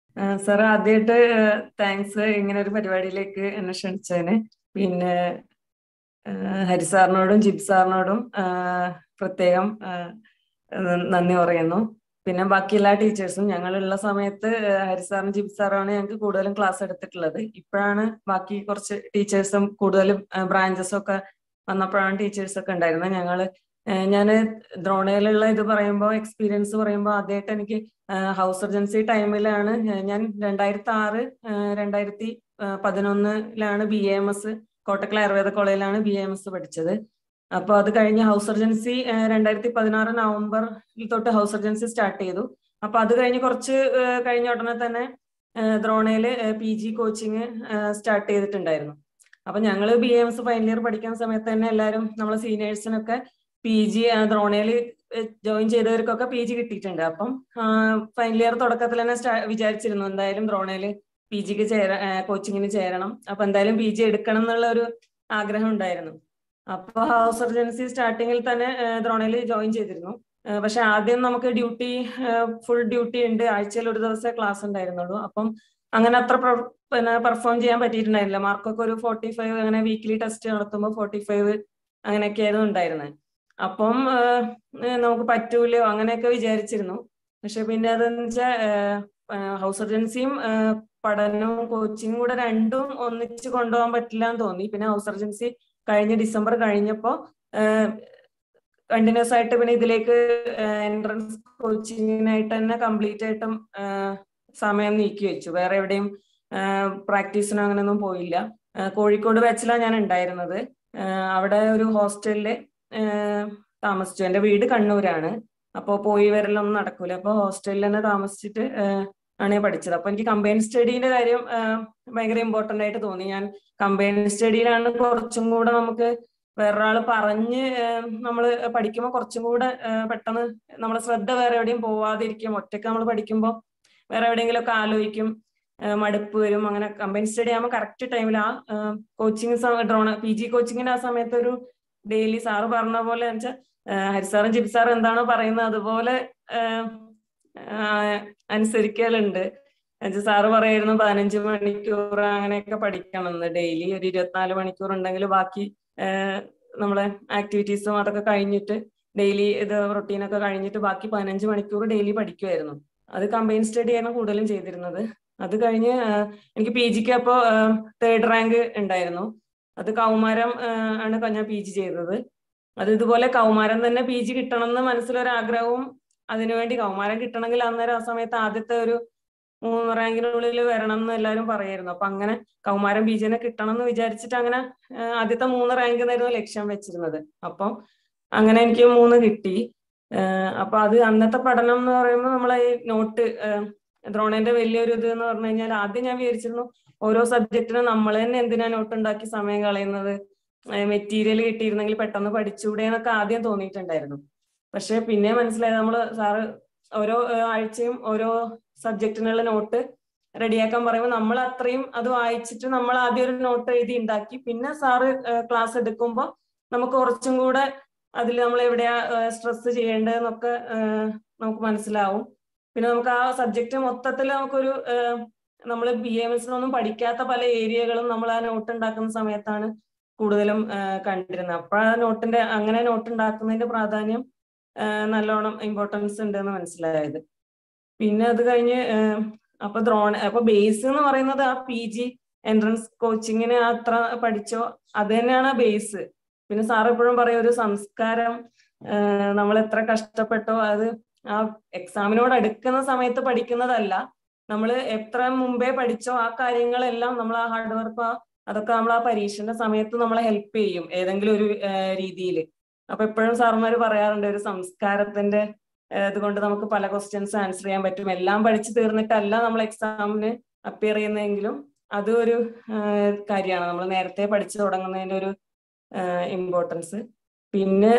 sir ആദ്യമായിട്ട് thanks ഇങ്ങനെ ഒരു പരിപാടിയിലേക്ക് എന്നെ ക്ഷണിച്ചതിന് പിന്നെ ഹരി സാറിനോടും ജിബ് സാറിനോടും പ്രത്യേകം നന്ദി പറയുന്നു പിന്നെ ബാക്കി എല്ലാ ടീച്ചേഴ്സും ഞങ്ങളുള്ള സമയത്ത് ഹരി സാറും ജിബ് സാറാണ് ഞങ്ങൾക്ക് കൂടുതലും ക്ലാസ് എടുത്തിട്ടുള്ളത് ഇപ്പോഴാണ് ബാക്കി കുറച്ച് ടീച്ചേഴ്സും കൂടുതലും ബ്രാഞ്ചസും ഒക്കെ വന്നപ്പോഴാണ് ടീച്ചേഴ്സ് ഒക്കെ ഉണ്ടായിരുന്നത് ഞങ്ങള് ഞാൻ ദ്രോണയിലുള്ള ഇത് പറയുമ്പോൾ എക്സ്പീരിയൻസ് പറയുമ്പോൾ ആദ്യമായിട്ട് എനിക്ക് ഹൗസ് സർജൻസി ടൈമിലാണ് ഞാൻ രണ്ടായിരത്തി ആറ് രണ്ടായിരത്തി പതിനൊന്നിലാണ് B A M S Kottakkal Ayurveda കോളേജിലാണ് ബി എ എം എസ് പഠിച്ചത് അപ്പോൾ അത് കഴിഞ്ഞ് ഹൗസ് സർജൻസി രണ്ടായിരത്തി പതിനാറ് നവംബറിൽ തൊട്ട് ഹൗസ് സർജൻസി സ്റ്റാർട്ട് ചെയ്തു അപ്പൊ അത് കഴിഞ്ഞ് കുറച്ച് കഴിഞ്ഞ ഉടനെ തന്നെ ദ്രോണയില് പി ജി കോച്ചിങ് സ്റ്റാർട്ട് ചെയ്തിട്ടുണ്ടായിരുന്നു അപ്പൊ ഞങ്ങൾ B M S final year പഠിക്കുന്ന സമയത്ത് തന്നെ എല്ലാവരും നമ്മളെ സീനിയേഴ്സിനൊക്കെ പി ജി ദ്രോണയിൽ ജോയിൻ ചെയ്തവർക്കൊക്കെ പി ജി കിട്ടിയിട്ടുണ്ട് അപ്പം ഫൈനൽ ഇയർ തുടക്കത്തിൽ തന്നെ വിചാരിച്ചിരുന്നു എന്തായാലും ദ്രോണയിൽ പി ജിക്ക് ചേര കോച്ചിങ്ങിന് ചേരണം അപ്പൊ എന്തായാലും പി ജി എടുക്കണം എന്നുള്ള ഒരു ആഗ്രഹം ഉണ്ടായിരുന്നു അപ്പൊ ഹൗസ് സർജൻസി സ്റ്റാർട്ടിങ്ങിൽ തന്നെ ദ്രോണയിൽ ജോയിൻ ചെയ്തിരുന്നു പക്ഷെ ആദ്യം നമുക്ക് ഡ്യൂട്ടി ഫുൾ ഡ്യൂട്ടി ഉണ്ട് ആഴ്ചയിൽ ഒരു ദിവസമേ ക്ലാസ് ഉണ്ടായിരുന്നുള്ളൂ അപ്പം അങ്ങനെ അത്ര പിന്നെ പെർഫോം ചെയ്യാൻ പറ്റിയിട്ടുണ്ടായിരുന്നില്ല മാർക്കൊക്കെ ഒരു ഫോർട്ടി ഫൈവ് അങ്ങനെ വീക്ക്ലി ടെസ്റ്റ് നടത്തുമ്പോൾ ഫോർട്ടി ഫൈവ് അങ്ങനെയൊക്കെയായിരുന്നു ഉണ്ടായിരുന്നത് അപ്പം നമുക്ക് പറ്റൂലോ അങ്ങനെയൊക്കെ വിചാരിച്ചിരുന്നു പക്ഷെ പിന്നെ അതെന്ന് വെച്ചാൽ ഹൗസ് സർജൻസിയും പഠനവും കോച്ചിങ്ങും കൂടെ രണ്ടും ഒന്നിച്ച് കൊണ്ടുപോകാൻ പറ്റില്ല എന്ന് തോന്നി പിന്നെ ഹൗസ് സർജൻസി കഴിഞ്ഞ ഡിസംബർ കഴിഞ്ഞപ്പോ കണ്ടിന്യൂസ് ആയിട്ട് പിന്നെ ഇതിലേക്ക് എൻട്രൻസ് കോച്ചിങ്ങിനായിട്ട് തന്നെ കംപ്ലീറ്റ് ആയിട്ടും സമയം നീക്കി വെച്ചു വേറെ എവിടെയും പ്രാക്ടീസിനോ അങ്ങനെയൊന്നും പോയില്ല കോഴിക്കോട് ബാച്ചിലാണ് ഞാൻ ഉണ്ടായിരുന്നത് അവിടെ ഒരു ഹോസ്റ്റലില് താമസിച്ചു എൻ്റെ വീട് കണ്ണൂരാണ് അപ്പോൾ പോയി വരലൊന്നും നടക്കൂല അപ്പോൾ ഹോസ്റ്റലിൽ തന്നെ താമസിച്ചിട്ട് ആണ് ഞാൻ പഠിച്ചത് അപ്പൊ എനിക്ക് കമ്പൈൻ സ്റ്റഡീന്റെ കാര്യം ഭയങ്കര ഇമ്പോർട്ടന്റ് ആയിട്ട് തോന്നി ഞാൻ കമ്പൈൻ സ്റ്റഡിയിലാണ് കുറച്ചും കൂടെ നമുക്ക് വേറൊരാൾ പറഞ്ഞ് നമ്മൾ പഠിക്കുമ്പോൾ കുറച്ചും കൂടെ പെട്ടെന്ന് നമ്മളെ ശ്രദ്ധ വേറെ എവിടെയും പോവാതിരിക്കും ഒറ്റയ്ക്ക് നമ്മൾ പഠിക്കുമ്പോൾ വേറെ എവിടെയെങ്കിലും ഒക്കെ ആലോചിക്കും മടുപ്പ് വരും അങ്ങനെ കമ്പൈൻ സ്റ്റഡി ആകുമ്പോൾ കറക്റ്റ് ടൈമിൽ ആ കോച്ചിങ് ഡ്രോൺ പി ജി കോച്ചിങ്ങിന്റെ ആ സമയത്ത് ഒരു ഡെയിലി സാറ് പറഞ്ഞ പോലെ വെച്ചാൽ ഹരിസാറും ജിബ് സാറും എന്താണോ പറയുന്നത് അതുപോലെ അനുസരിക്കലുണ്ട് സാറ് പറയായിരുന്നു പതിനഞ്ച് മണിക്കൂർ അങ്ങനെയൊക്കെ പഠിക്കണമെന്ന് ഡെയിലി ഒരു ഇരുപത്തിനാല് മണിക്കൂർ ഉണ്ടെങ്കിൽ ബാക്കി നമ്മളെ ആക്ടിവിറ്റീസും അതൊക്കെ കഴിഞ്ഞിട്ട് ഡെയിലി ഇത് റൊട്ടീനൊക്കെ കഴിഞ്ഞിട്ട് ബാക്കി പതിനഞ്ച് മണിക്കൂർ ഡെയിലി പഠിക്കുമായിരുന്നു അത് കമ്പൈൻ സ്റ്റഡി ആണ് കൂടുതലും ചെയ്തിരുന്നത് അത് കഴിഞ്ഞ് എനിക്ക് പി ജിക്ക് അപ്പോൾ തേർഡ് റാങ്ക് ഉണ്ടായിരുന്നു അത് കൗമാരം ആണ് ഞാൻ പി ജി ചെയ്തത് അത് ഇതുപോലെ കൗമാരം തന്നെ പി ജി കിട്ടണം എന്ന് മനസ്സിലൊരാഗ്രഹവും അതിനുവേണ്ടി കൗമാരം കിട്ടണമെങ്കിൽ അന്നേരം ആ സമയത്ത് ആദ്യത്തെ ഒരു മൂന്ന് റാങ്കിനുള്ളിൽ വരണം എന്ന് എല്ലാവരും പറയായിരുന്നു അപ്പൊ അങ്ങനെ കൗമാരം ബി ജിനെ കിട്ടണം എന്ന് വിചാരിച്ചിട്ട് അങ്ങനെ ആദ്യത്തെ മൂന്ന് റാങ്ക് എന്നായിരുന്നു ലക്ഷ്യം വെച്ചിരുന്നത് അപ്പം അങ്ങനെ എനിക്ക് മൂന്ന് കിട്ടി അപ്പൊ അത് അന്നത്തെ പഠനം എന്ന് പറയുമ്പോൾ നമ്മളെ ഈ നോട്ട് ദ്രോണേന്റെ വലിയൊരു ഇത് എന്ന് പറഞ്ഞു കഴിഞ്ഞാൽ ആദ്യം ഞാൻ വിചാരിച്ചിരുന്നു ഓരോ സബ്ജക്റ്റിനും നമ്മൾ തന്നെ എന്തിനാ നോട്ട് ഉണ്ടാക്കി സമയം കളയുന്നത് മെറ്റീരിയൽ കിട്ടിയിരുന്നെങ്കിൽ പെട്ടെന്ന് പഠിച്ചുകൂടെ എന്നൊക്കെ ആദ്യം തോന്നിയിട്ടുണ്ടായിരുന്നു പക്ഷെ പിന്നെ മനസ്സിലായത് നമ്മൾ സാറ് ഓരോ ആഴ്ചയും ഓരോ സബ്ജക്റ്റിനുള്ള നോട്ട് റെഡിയാക്കാൻ പറയുമ്പോൾ നമ്മൾ അത്രയും അത് വായിച്ചിട്ട് നമ്മൾ ആദ്യം ഒരു നോട്ട് എഴുതി ഉണ്ടാക്കി പിന്നെ സാറ് ക്ലാസ് എടുക്കുമ്പോൾ നമുക്ക് കുറച്ചും കൂടെ അതിൽ നമ്മൾ എവിടെയാ സ്ട്രെസ് ചെയ്യേണ്ടതെന്നൊക്കെ നമുക്ക് മനസ്സിലാവും പിന്നെ നമുക്ക് ആ സബ്ജക്റ്റ് മൊത്തത്തിൽ നമുക്കൊരു നമ്മൾ ബി എം എസിനൊന്നും പഠിക്കാത്ത പല ഏരിയകളും നമ്മൾ ആ നോട്ട് ഉണ്ടാക്കുന്ന സമയത്താണ് കൂടുതലും കണ്ടിരുന്നത് അപ്പൊ ആ നോട്ടിന്റെ അങ്ങനെ നോട്ട് ഉണ്ടാക്കുന്നതിന്റെ പ്രാധാന്യം നല്ലോണം ഇമ്പോർട്ടൻസ് ഉണ്ട് എന്ന് മനസ്സിലായത് പിന്നെ അത് കഴിഞ്ഞ് അപ്പൊ ദ്രോണ അപ്പൊ ബേസ് എന്ന് പറയുന്നത് ആ പി ജി എൻട്രൻസ് കോച്ചിങ്ങിന് അത്ര പഠിച്ചോ അത് തന്നെയാണ് ബേസ് പിന്നെ സാർ എപ്പോഴും പറയും ഒരു സംസ്കാരം നമ്മൾ എത്ര കഷ്ടപ്പെട്ടോ അത് ആ എക്സാമിനോട് അടുക്കുന്ന സമയത്ത് പഠിക്കുന്നതല്ല നമ്മൾ എത്ര മുമ്പേ പഠിച്ചോ ആ കാര്യങ്ങളെല്ലാം നമ്മൾ ആ ഹാർഡ് വർക്ക് അതൊക്കെ നമ്മൾ ആ പരീക്ഷന്റെ സമയത്ത് നമ്മളെ ഹെൽപ്പ് ചെയ്യും ഏതെങ്കിലും ഒരു രീതിയിൽ അപ്പൊ എപ്പോഴും സാർമാർ പറയാറുണ്ട് ഒരു സംസ്കാരത്തിന്റെ ഇതുകൊണ്ട് നമുക്ക് പല ക്വസ്റ്റ്യൻസ് ആൻസർ ചെയ്യാൻ പറ്റും എല്ലാം പഠിച്ചു തീർന്നിട്ടല്ല നമ്മൾ എക്സാമിന് അപ്പിയർ ചെയ്യുന്നതെങ്കിലും അതും ഒരു കാര്യമാണ് നമ്മൾ നേരത്തെ പഠിച്ചു തുടങ്ങുന്നതിന്റെ ഒരു ഇമ്പോർട്ടൻസ് പിന്നെ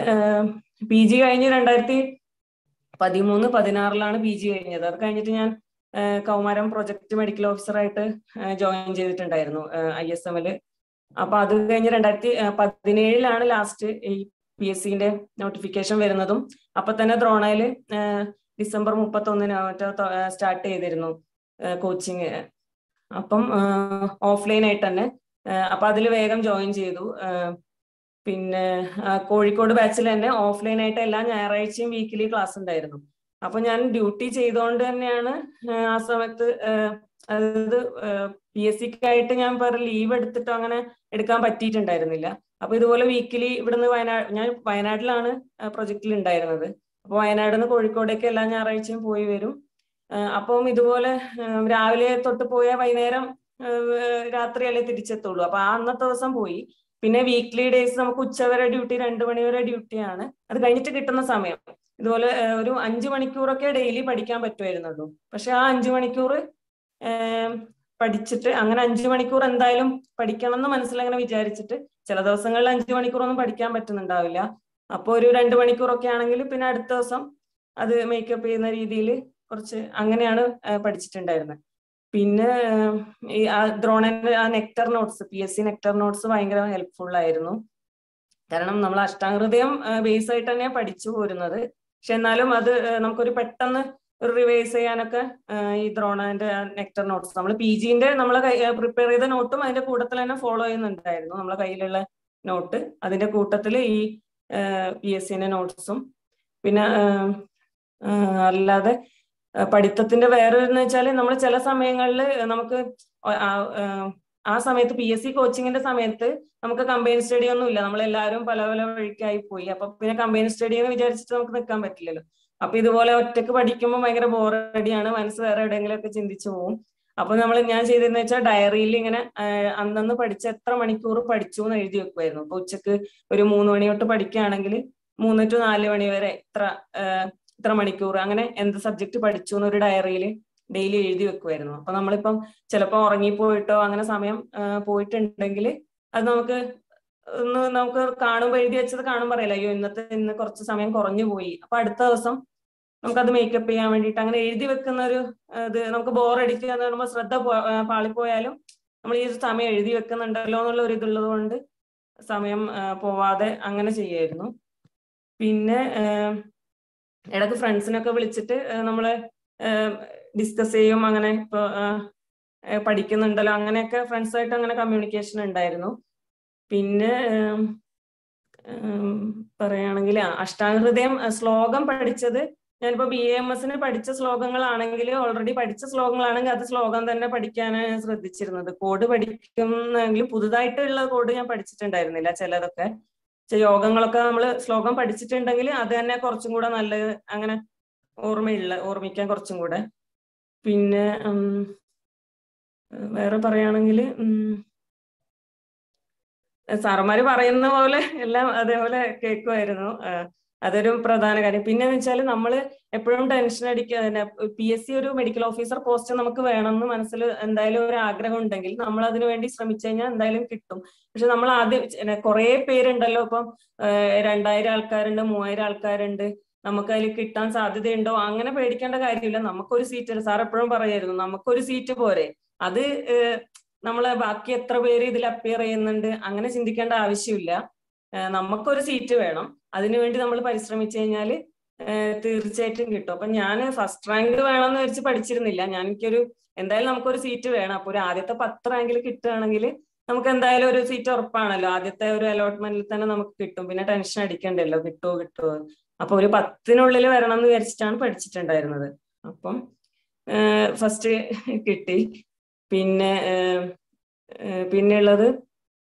പി ജി കഴിഞ്ഞ് രണ്ടായിരത്തി പതിമൂന്ന് പതിനാറിലാണ് പി ജി കഴിഞ്ഞത് അത് കഴിഞ്ഞിട്ട് ഞാൻ കൗമാരം പ്രൊജക്ട് മെഡിക്കൽ ഓഫീസറായിട്ട് ജോയിൻ ചെയ്തിട്ടുണ്ടായിരുന്നു ഐ എസ് എമ്മില് അപ്പൊ അത് കഴിഞ്ഞ് രണ്ടായിരത്തി പതിനേഴിലാണ് ലാസ്റ്റ് ഈ പി എസ് സിന്റെ നോട്ടിഫിക്കേഷൻ വരുന്നതും അപ്പൊ തന്നെ ദ്രോണയില് ഡിസംബർ മുപ്പത്തൊന്നിന് മറ്റോ സ്റ്റാർട്ട് ചെയ്തിരുന്നു കോച്ചിങ് അപ്പം ഓഫ്ലൈൻ ആയിട്ട് തന്നെ അപ്പൊ അതിൽ വേഗം ജോയിൻ ചെയ്തു പിന്നെ കോഴിക്കോട് ബാച്ചിൽ തന്നെ ഓഫ്ലൈൻ ആയിട്ട് എല്ലാ ഞായറാഴ്ചയും വീക്കിലി ക്ലാസ് ഉണ്ടായിരുന്നു അപ്പൊ ഞാൻ ഡ്യൂട്ടി ചെയ്തുകൊണ്ട് തന്നെയാണ് ആ സമയത്ത് അതായത് പി എസ് സിക്കായിട്ട് ഞാൻ പറ ലീവ് എടുത്തിട്ടോ അങ്ങനെ എടുക്കാൻ പറ്റിയിട്ടുണ്ടായിരുന്നില്ല അപ്പൊ ഇതുപോലെ വീക്കിലി ഇവിടുന്ന് വയനാട് ഞാൻ വയനാട്ടിലാണ് പ്രൊജക്റ്റിൽ ഉണ്ടായിരുന്നത് അപ്പൊ വയനാട് നിന്ന് കോഴിക്കോടേക്ക് എല്ലാ ഞായറാഴ്ചയും പോയി വരും അപ്പം ഇതുപോലെ രാവിലെ തൊട്ട് പോയാൽ വൈകുന്നേരം രാത്രിയല്ലേ തിരിച്ചെത്തുള്ളൂ അപ്പൊ ആ അന്നത്തെ ദിവസം പോയി പിന്നെ വീക്ക്ലി ഡേയ്സ് നമുക്ക് ഉച്ചവരെ ഡ്യൂട്ടി രണ്ടു മണിവരെ ഡ്യൂട്ടിയാണ് അത് കഴിഞ്ഞിട്ട് കിട്ടുന്ന സമയം ഇതുപോലെ ഒരു അഞ്ചു മണിക്കൂറൊക്കെ ഡെയിലി പഠിക്കാൻ പറ്റുമായിരുന്നുള്ളൂ പക്ഷെ ആ അഞ്ചു മണിക്കൂർ പഠിച്ചിട്ട് അങ്ങനെ അഞ്ചു മണിക്കൂർ എന്തായാലും പഠിക്കണം എന്ന് മനസ്സിലങ്ങനെ വിചാരിച്ചിട്ട് ചില ദിവസങ്ങളിൽ അഞ്ചു മണിക്കൂറൊന്നും പഠിക്കാൻ പറ്റുന്നുണ്ടാവില്ല അപ്പോൾ ഒരു രണ്ട് മണിക്കൂറൊക്കെ ആണെങ്കിൽ പിന്നെ അടുത്ത ദിവസം അത് മേക്കപ്പ് ചെയ്യുന്ന രീതിയിൽ കുറച്ച് അങ്ങനെയാണ് പഠിച്ചിട്ടുണ്ടായിരുന്നത് പിന്നെ ഈ ആ ദ്രോണന്റെ ആ nectar notes P S C nectar notes ഭയങ്കര ഹെൽപ്ഫുൾ ആയിരുന്നു കാരണം നമ്മൾ അഷ്ടാംഗൃതയം ബേസ് ആയിട്ട് തന്നെയാണ് പഠിച്ചു പോരുന്നത് പക്ഷെ എന്നാലും അത് നമുക്കൊരു പെട്ടെന്ന് ഒരു റിവൈസ് ചെയ്യാനൊക്കെ ഈ ദ്രോണന്റെ നെക്ടർ നോട്ട്സ് നമ്മൾ പി ജിന്റെ നമ്മളെ പ്രിപ്പയർ ചെയ്ത നോട്ടും അതിന്റെ കൂട്ടത്തിൽ തന്നെ ഫോളോ ചെയ്യുന്നുണ്ടായിരുന്നു നമ്മളെ കയ്യിലുള്ള നോട്ട് അതിന്റെ കൂട്ടത്തിൽ ഈ പി എസ് സിന്റെ നോട്ട്സും പിന്നെ അല്ലാതെ പഠിത്തത്തിന്റെ വേറൊരു വെച്ചാൽ നമ്മൾ ചില സമയങ്ങളിൽ നമുക്ക് ആ സമയത്ത് പി എസ് സി കോച്ചിങ്ങിന്റെ സമയത്ത് നമുക്ക് കമ്പൈൻ സ്റ്റഡി ഒന്നും ഇല്ല നമ്മളെല്ലാവരും പല പല വഴിക്കായി പോയി അപ്പൊ പിന്നെ കമ്പൈൻ സ്റ്റഡി എന്ന് വിചാരിച്ചിട്ട് നമുക്ക് നിൽക്കാൻ പറ്റില്ലല്ലോ അപ്പൊ ഇതുപോലെ ഒറ്റക്ക് പഠിക്കുമ്പോൾ ഭയങ്കര ബോറടിയാണ് മനസ്സ് വേറെ എവിടെയെങ്കിലും ഒക്കെ ചിന്തിച്ചു പോകും അപ്പൊ നമ്മൾ ഞാൻ ചെയ്തതെന്ന് വെച്ചാൽ ഡയറിയിൽ ഇങ്ങനെ അന്നന്ന് പഠിച്ച എത്ര മണിക്കൂർ പഠിച്ചു എന്ന് എഴുതി വെക്കുമായിരുന്നു അപ്പൊ ഉച്ചക്ക് ഒരു മൂന്ന് മണി തൊട്ട് പഠിക്കുകയാണെങ്കിൽ മൂന്ന് ടു നാല് മണി വരെ ഇത്ര ഇത്ര മണിക്കൂർ അങ്ങനെ എന്ത് സബ്ജക്ട് പഠിച്ചു എന്നൊരു ഡയറിയിൽ ഡെയിലി എഴുതി വെക്കുമായിരുന്നു അപ്പൊ നമ്മളിപ്പം ചിലപ്പോൾ ഉറങ്ങിപ്പോയിട്ടോ അങ്ങനെ സമയം പോയിട്ടുണ്ടെങ്കിൽ അത് നമുക്ക് ഒന്ന് നമുക്ക് കാണുമ്പോൾ എഴുതി വെച്ചത് കാണുമ്പോൾ അറിയില്ല അയ്യോ ഇന്നത്തെ ഇന്ന് കുറച്ച് സമയം കുറഞ്ഞു പോയി അപ്പൊ അടുത്ത ദിവസം നമുക്കത് മേക്കപ്പ് ചെയ്യാൻ വേണ്ടിയിട്ട് അങ്ങനെ എഴുതി വെക്കുന്ന ഒരു ഇത് നമുക്ക് ബോർ അടിക്കുക എന്ന് പറയുമ്പോൾ ശ്രദ്ധ പാളിപ്പോയാലും നമ്മൾ ഈ ഒരു സമയം എഴുതി വെക്കുന്നുണ്ടല്ലോ എന്നുള്ള ഒരു ഇതുള്ളത് കൊണ്ട് സമയം പോവാതെ അങ്ങനെ ചെയ്യായിരുന്നു പിന്നെ ഇടയ്ക്ക് ഫ്രണ്ട്സിനൊക്കെ വിളിച്ചിട്ട് നമ്മള് ഡിസ്കസ് ചെയ്യും അങ്ങനെ ഇപ്പൊ പഠിക്കുന്നുണ്ടല്ലോ അങ്ങനെയൊക്കെ ഫ്രണ്ട്സായിട്ട് അങ്ങനെ കമ്മ്യൂണിക്കേഷൻ ഉണ്ടായിരുന്നു പിന്നെ പറയുകയാണെങ്കിൽ അഷ്ടാംഗഹൃദയം ശ്ലോകം പഠിച്ചത് ഞാനിപ്പോ ബി എം എസിന് പഠിച്ച ശ്ലോകങ്ങളാണെങ്കിൽ ഓൾറെഡി പഠിച്ച ശ്ലോകങ്ങളാണെങ്കിൽ അത് ശ്ലോകം തന്നെ പഠിക്കാനാണ് ശ്രദ്ധിച്ചിരുന്നത് കോഡ് പഠിക്കുന്നെങ്കിലും പുതുതായിട്ടുള്ള കോഡ് ഞാൻ പഠിച്ചിട്ടുണ്ടായിരുന്നില്ല ചിലതൊക്കെ യോഗങ്ങളൊക്കെ നമ്മൾ ശ്ലോകം പഠിച്ചിട്ടുണ്ടെങ്കിൽ അത് തന്നെ കുറച്ചും കൂടെ നല്ലത് അങ്ങനെ ഓർമ്മയുള്ള ഓർമ്മിക്കാൻ കുറച്ചും കൂടെ പിന്നെ വേറെ പറയുകയാണെങ്കിൽ സാറന്മാര് പറയുന്ന പോലെ എല്ലാം അതേപോലെ കേൾക്കുമായിരുന്നു അതൊരു പ്രധാന കാര്യം പിന്നെ എന്ന് വെച്ചാൽ നമ്മൾ എപ്പോഴും ടെൻഷൻ അടിക്കുക പി എസ് സി ഒരു മെഡിക്കൽ ഓഫീസർ പോസ്റ്റ് നമുക്ക് വേണമെന്ന് മനസ്സിൽ എന്തായാലും ഒരു ആഗ്രഹം ഉണ്ടെങ്കിൽ നമ്മൾ അതിനു വേണ്ടി ശ്രമിച്ചു കഴിഞ്ഞാൽ എന്തായാലും കിട്ടും പക്ഷെ നമ്മൾ ആദ്യം കുറെ പേരുണ്ടല്ലോ ഇപ്പം രണ്ടായിരം ആൾക്കാരുണ്ട് മൂവായിരം ആൾക്കാരുണ്ട് നമുക്ക് അതിൽ കിട്ടാൻ സാധ്യതയുണ്ടോ അങ്ങനെ പേടിക്കേണ്ട കാര്യമില്ല നമുക്കൊരു സീറ്റ് സാർ എപ്പോഴും പറയായിരുന്നു നമുക്കൊരു സീറ്റ് പോരെ അത് നമ്മളെ ബാക്കി എത്ര പേര് ഇതിൽ അപ്പിയർ ചെയ്യുന്നുണ്ട് അങ്ങനെ ചിന്തിക്കേണ്ട ആവശ്യമില്ല നമുക്കൊരു സീറ്റ് വേണം അതിനുവേണ്ടി നമ്മൾ പരിശ്രമിച്ചു കഴിഞ്ഞാൽ തീർച്ചയായിട്ടും കിട്ടും അപ്പൊ ഞാൻ ഫസ്റ്റ് റാങ്ക് വേണമെന്ന് വെച്ച് പഠിച്ചിരുന്നില്ല ഞാൻ എനിക്കൊരു എന്തായാലും നമുക്കൊരു സീറ്റ് വേണം അപ്പൊ ഒരു ആദ്യത്തെ പത്ത് റാങ്കിൽ കിട്ടുകയാണെങ്കിൽ നമുക്ക് എന്തായാലും ഒരു സീറ്റ് ഉറപ്പാണല്ലോ ആദ്യത്തെ ഒരു അലോട്ട്മെന്റിൽ തന്നെ നമുക്ക് കിട്ടും പിന്നെ ടെൻഷൻ അടിക്കണ്ടല്ലോ കിട്ടുമോ കിട്ടുമോ അപ്പൊ ഒരു പത്തിനുള്ളിൽ വരണം എന്ന് വിചാരിച്ചിട്ടാണ് പഠിച്ചിട്ടുണ്ടായിരുന്നത് അപ്പം ഫസ്റ്റ് കിട്ടി പിന്നെ പിന്നെയുള്ളത്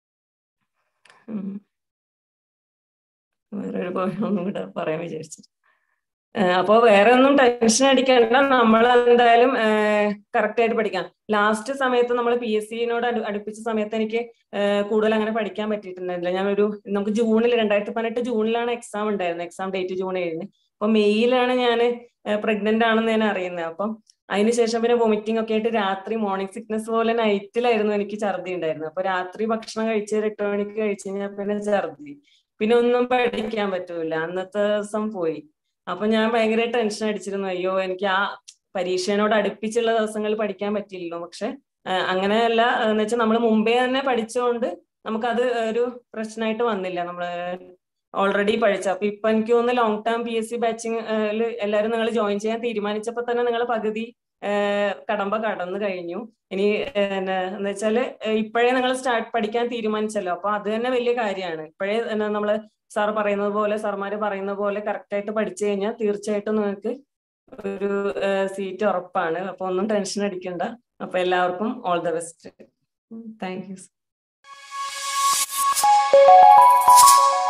വേറൊരു ഒന്നും കൂടെ പറയാൻ വിചാരിച്ചു അപ്പൊ വേറെ ഒന്നും ടെൻഷൻ അടിക്കണ്ട നമ്മൾ എന്തായാലും കറക്റ്റ് ആയിട്ട് പഠിക്കാം ലാസ്റ്റ് സമയത്ത് നമ്മൾ പി എസ് സിനോട് അടുപ്പിച്ച സമയത്ത് എനിക്ക് കൂടുതൽ അങ്ങനെ പഠിക്കാൻ പറ്റിയിട്ടുണ്ടായിരുന്നില്ല ഞാൻ ഒരു നമുക്ക് ജൂണിൽ രണ്ടായിരത്തി പതിനെട്ട് ജൂണിലാണ് എക്സാം ഉണ്ടായിരുന്നത് എക്സാം ഡേറ്റ് ജൂൺ ഏഴിന് അപ്പൊ മെയ്യിലാണ് ഞാൻ പ്രഗ്നന്റ് ആണെന്ന് ഞാൻ അറിയുന്നത് അപ്പം അതിനുശേഷം പിന്നെ വൊമിറ്റിംഗ് ഒക്കെ ആയിട്ട് രാത്രി മോർണിംഗ് സിക്നസ് പോലെ നൈറ്റിലായിരുന്നു എനിക്ക് ഛർദി ഉണ്ടായിരുന്നത് അപ്പൊ രാത്രി ഭക്ഷണം കഴിച്ച് എട്ട് മണിക്ക് കഴിച്ചു കഴിഞ്ഞാൽ പിന്നെ ഛർദി പിന്നെ ഒന്നും പഠിക്കാൻ പറ്റൂല അന്നത്തെ ദിവസം പോയി അപ്പൊ ഞാൻ ഭയങ്കര ടെൻഷൻ അടിച്ചിരുന്നു അയ്യോ എനിക്ക് ആ പരീക്ഷയോട് അടുപ്പിച്ചുള്ള ദിവസങ്ങളിൽ പഠിക്കാൻ പറ്റില്ലല്ലോ പക്ഷെ അങ്ങനെയല്ല എന്ന് വെച്ചാൽ നമ്മൾ മുമ്പേ തന്നെ പഠിച്ചുകൊണ്ട് നമുക്കത് ഒരു പ്രശ്നമായിട്ട് വന്നില്ല നമ്മള് ഓൾറെഡി പഠിച്ച അപ്പൊ ഇപ്പൊ എനിക്ക് തോന്നുന്നു long term P S C batching എല്ലാവരും നിങ്ങൾ ജോയിൻ ചെയ്യാൻ തീരുമാനിച്ചപ്പോ തന്നെ നിങ്ങൾ പകുതി കടമ്പ കടന്നു കഴിഞ്ഞു ഇനി എന്ന് വെച്ചാല് ഇപ്പോഴേ നിങ്ങൾ സ്റ്റാർട്ട് പഠിക്കാൻ തീരുമാനിച്ചല്ലോ അപ്പൊ അത് തന്നെ വലിയ കാര്യമാണ് ഇപ്പോഴേ നമ്മള് സാർ പറയുന്നത് പോലെ സാർമാര് പറയുന്ന പോലെ കറക്റ്റ് ആയിട്ട് പഠിച്ചു കഴിഞ്ഞാൽ തീർച്ചയായിട്ടും നിങ്ങൾക്ക് ഒരു സീറ്റ് ഉറപ്പാണ് അപ്പൊ ഒന്നും ടെൻഷൻ അടിക്കണ്ട അപ്പൊ എല്ലാവർക്കും all the best thank U